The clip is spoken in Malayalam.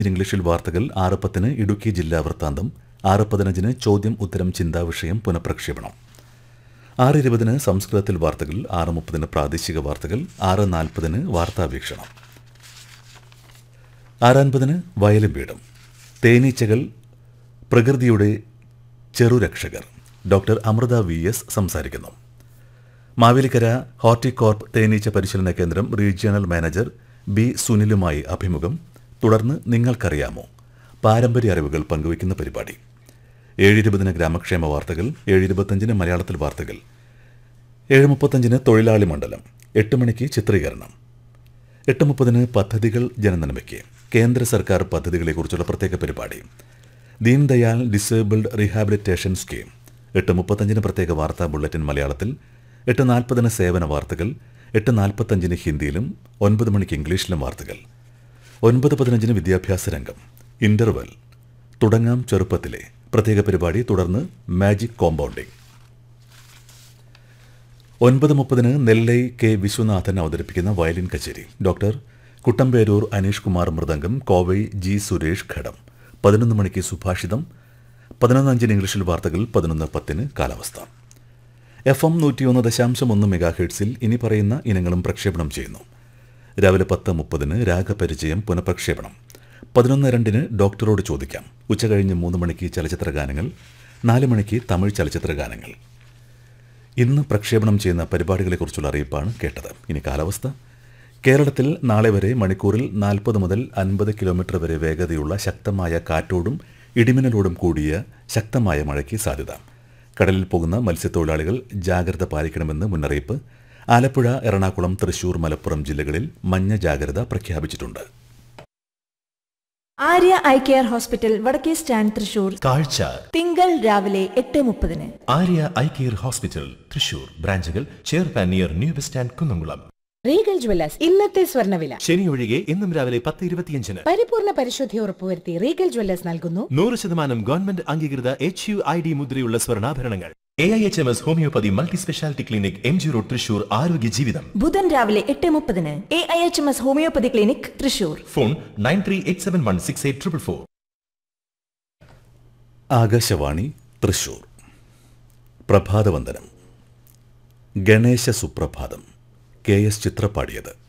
ഇംഗ്ലീഷിൽ വാർത്തകൾ ആറ് പത്തിന് ഇടുക്കി ജില്ലാ വൃത്താന്തം ആറ് പതിനഞ്ചിന് ചോദ്യം ഉത്തരം ചിന്താവിഷയം പുനഃപ്രക്ഷേപണം ആറ് ഇരുപതിന് സംസ്കൃതത്തിൽ വാർത്തകൾ ആറ് മുപ്പതിന് പ്രാദേശിക വാർത്തകൾ ആറ് നാൽപ്പതിന് വാർത്താവീക്ഷണം ആറൻപതിന് വയലും വീടും തേനീച്ചകൾ പ്രകൃതിയുടെ ചെറുരക്ഷകർ ഡോക്ടർ അമൃത വി എസ് സംസാരിക്കുന്നു മാവേലിക്കര ഹോർട്ടികോർപ്പ് തേനീച്ച പരിശീലന കേന്ദ്രം റീജിയണൽ മാനേജർ ബി സുനിലുമായി അഭിമുഖം തുടർന്ന് നിങ്ങൾക്കറിയാമോ പാരമ്പര്യ അറിവുകൾ പങ്കുവയ്ക്കുന്ന പരിപാടി ഏഴ് ഇരുപതിന് ഗ്രാമക്ഷേമ വാർത്തകൾ ഏഴ് ഇരുപത്തഞ്ചിന് മലയാളത്തിൽ വാർത്തകൾ ഏഴ് മുപ്പത്തഞ്ചിന് തൊഴിലാളി മണ്ഡലം എട്ട് മണിക്ക് ചിത്രീകരണം എട്ട് മുപ്പതിന് പദ്ധതികൾ ജനനന്മയ്ക്ക് കേന്ദ്ര സർക്കാർ പദ്ധതികളെക്കുറിച്ചുള്ള പ്രത്യേക പരിപാടി ദീൻദയാൽ ഡിസേബിൾഡ് റീഹാബിലിറ്റേഷൻ സ്കീം എട്ട് മുപ്പത്തഞ്ചിന് പ്രത്യേക വാർത്താ ബുള്ളറ്റിൻ മലയാളത്തിൽ എട്ട് നാൽപ്പതിന് സേവന വാർത്തകൾ എട്ട് നാൽപ്പത്തഞ്ചിന് ഹിന്ദിയിലും ഒൻപത് മണിക്ക് ഇംഗ്ലീഷിലും വാർത്തകൾ ഒൻപത് പതിനഞ്ചിന് വിദ്യാഭ്യാസ രംഗം ഇന്റർവെൽ തുടങ്ങാം ചെറുപ്പത്തിലെ പ്രത്യേക പരിപാടി തുടർന്ന് മാജിക് കോമ്പൗണ്ടിംഗ് ഒൻപത് മുപ്പതിന് നെല്ലൈ കെ വിശ്വനാഥൻ അവതരിപ്പിക്കുന്ന വയലിൻ കച്ചേരി ഡോക്ടർ കുട്ടമ്പേരൂർ അനീഷ് കുമാർ മൃദംഗം കോവൈ ജി സുരേഷ് ഘടം പതിനൊന്ന് മണിക്ക് സുഭാഷിതം പതിനൊന്ന് അഞ്ചിന് ഇംഗ്ലീഷിൽ വാർത്തകൾ പതിനൊന്ന് പത്തിന് കാലാവസ്ഥ എഫ് എം നൂറ്റിയൊന്ന് ദശാംശം ഒന്ന് മെഗാ ഹെഡ്സിൽ ഇനി പറയുന്ന ഇനങ്ങളും പ്രക്ഷേപണം ചെയ്യുന്നു രാവിലെ പത്ത് മുപ്പതിന് രാഗപരിചയം പുനഃപ്രക്ഷേപണം പതിനൊന്ന് രണ്ടിന് ഡോക്ടറോട് ചോദിക്കാം ഉച്ചകഴിഞ്ഞ് മൂന്ന് മണിക്ക് ചലച്ചിത്ര ഗാനങ്ങൾ നാല് മണിക്ക് തമിഴ് ചലച്ചിത്ര ഗാനങ്ങൾ ഇന്ന് പ്രക്ഷേപണം ചെയ്യുന്ന പരിപാടികളെക്കുറിച്ചുള്ള അറിയിപ്പാണ് കേട്ടത് ഇനി കാലാവസ്ഥ കേരളത്തിൽ നാളെ വരെ മണിക്കൂറിൽ നാൽപ്പത് മുതൽ അൻപത് കിലോമീറ്റർ വരെ വേഗതയുള്ള ശക്തമായ കാറ്റോടും ഇടിമിന്നലോടും കൂടിയ ശക്തമായ മഴയ്ക്ക് സാധ്യത കടലിൽ പോകുന്ന മത്സ്യത്തൊഴിലാളികൾ ജാഗ്രത പാലിക്കണമെന്ന് മുന്നറിയിപ്പ് ആലപ്പുഴ എറണാകുളം തൃശൂർ മലപ്പുറം ജില്ലകളിൽ മഞ്ഞ ജാഗ്രത പ്രഖ്യാപിച്ചിട്ടുണ്ട് ആര്യ ഐ കെയർ ഹോസ്പിറ്റൽ വടക്കേ സ്റ്റാൻഡ് തൃശൂർ കാഴ്ച തിങ്കൾ രാവിലെ എട്ട് മുപ്പതിന് Arya eye care hospital Thrissur ബ്രാഞ്ചുകൾ ചെയർപാൻ near new bus stand Kunnamkulam Regal Jewellers ഇന്നത്തെ സ്വർണ്ണവില ശനി ഒഴികെ ഇന്നും രാവിലെ പത്ത് ഇരുപത്തിയഞ്ചിന് പരിപൂർണ പരിശുദ്ധി ഉറപ്പുവരുത്തി റീഗൽ ജ്വല്ലേഴ്സ് നൽകുന്നു നൂറ് ശതമാനം ഗവൺമെന്റ് അംഗീകൃത എച്ച് യു ഐ ഡി മുദ്രയുള്ള സ്വർണ്ണാഭരണങ്ങൾ A I H M S homoeopathy multi speciality clinic M G road Thrissur ആരോഗ്യ ജീവിതം ബുധൻ രാവിലെ എട്ട് മുപ്പതിന് A I H M S homoeopathy clinic Thrissur phone nine three eight seven one six eight triple four Akashvani Thrissur പ്രഭാതവന്ദനം ഗണേശ സുപ്രഭാതം കെ എസ് ചിത്ര പാടിയത്